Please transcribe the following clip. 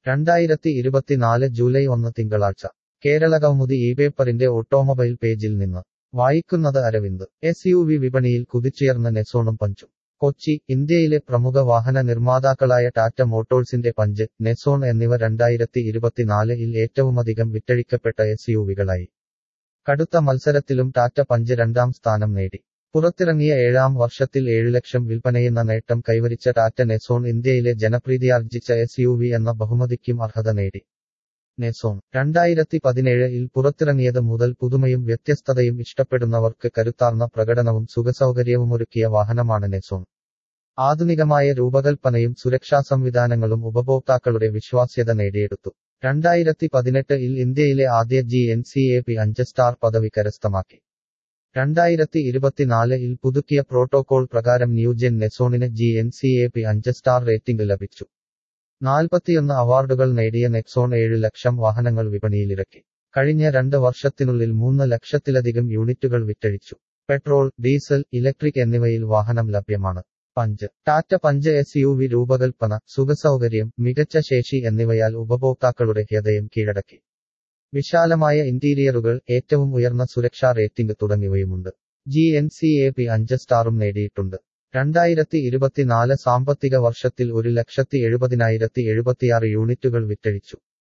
രണ്ടായിരത്തി ഇരുപത്തിനാല് ജൂലൈ ഒന്ന് തിങ്കളാഴ്ച കേരളകൗമുദി ഈ പേപ്പറിന്റെ ഓട്ടോമൊബൈൽ പേജിൽ നിന്ന് വായിക്കുന്നത് അരവിന്ദ് എസ് യു വി വിപണിയിൽ കുതിച്ചുയർന്ന നെസോണും പഞ്ചും കൊച്ചി ഇന്ത്യയിലെ പ്രമുഖ വാഹന നിർമ്മാതാക്കളായ ടാറ്റ മോട്ടോഴ്സിന്റെ പഞ്ച് നെസോൺ എന്നിവ രണ്ടായിരത്തി ഇരുപത്തിനാലിൽ ഏറ്റവുമധികം വിറ്റഴിക്കപ്പെട്ട എസ് യു വികളായി കടുത്ത മത്സരത്തിലും ടാറ്റ പഞ്ച് രണ്ടാം സ്ഥാനം നേടി പുറത്തിറങ്ങിയ ഏഴാം വർഷത്തിൽ ഏഴു ലക്ഷം വിൽപ്പനയെന്ന നേട്ടം കൈവരിച്ച ടാറ്റ നെസോൺ ഇന്ത്യയിലെ ജനപ്രീതിയാർജിച്ച എസ് യു വി എന്ന ബഹുമതിക്കും അർഹത നേടി നെസോൺ രണ്ടായിരത്തി പതിനേഴിൽ പുറത്തിറങ്ങിയത് മുതൽ പുതുമയും വ്യത്യസ്തതയും ഇഷ്ടപ്പെടുന്നവർക്ക് കരുത്താർന്ന പ്രകടനവും സുഖസൗകര്യവുമൊരുക്കിയ വാഹനമാണ് നെസോൺ ആധുനികമായ രൂപകൽപ്പനയും സുരക്ഷാ സംവിധാനങ്ങളും ഉപഭോക്താക്കളുടെ വിശ്വാസ്യത നേടിയെടുത്തു രണ്ടായിരത്തി പതിനെട്ടിൽ ഇന്ത്യയിലെ ആദ്യ G N C A P അഞ്ച് സ്റ്റാർ പദവി കരസ്ഥമാക്കി രണ്ടായിരത്തി ഇരുപത്തിനാലിൽ പുതുക്കിയ പ്രോട്ടോകോൾ പ്രകാരം ന്യൂജെൻ നെസോണിന് G N C A P അഞ്ച് സ്റ്റാർ റേറ്റിംഗ് ലഭിച്ചു നാൽപ്പത്തിയൊന്ന് അവാർഡുകൾ നേടിയ നെക്സോൺ ഏഴ് ലക്ഷം വാഹനങ്ങൾ വിപണിയിലിറക്കി കഴിഞ്ഞ രണ്ട് വർഷത്തിനുള്ളിൽ മൂന്ന് ലക്ഷത്തിലധികം യൂണിറ്റുകൾ വിറ്റഴിച്ചു പെട്രോൾ ഡീസൽ ഇലക്ട്രിക് എന്നിവയിൽ വാഹനം ലഭ്യമാണ് Punch Tata Punch S U V രൂപകൽപ്പന സുഖസൗകര്യം മികച്ച ശേഷി എന്നിവയാൽ ഉപഭോക്താക്കളുടെ ഹൃദയം കീഴടക്കി വിശാലമായ ഇന്റീരിയറുകൾ ഏറ്റവും ഉയർന്ന സുരക്ഷാ റേറ്റിംഗ് തുടങ്ങിയവയുമുണ്ട് G N C A P അഞ്ച് സ്റ്റാറും നേടിയിട്ടുണ്ട് രണ്ടായിരത്തി ഇരുപത്തിനാല് സാമ്പത്തിക വർഷത്തിൽ ഒരു ലക്ഷത്തി എഴുപതിനായിരത്തി എഴുപത്തിയാറ് യൂണിറ്റുകൾ വിറ്റഴിച്ചു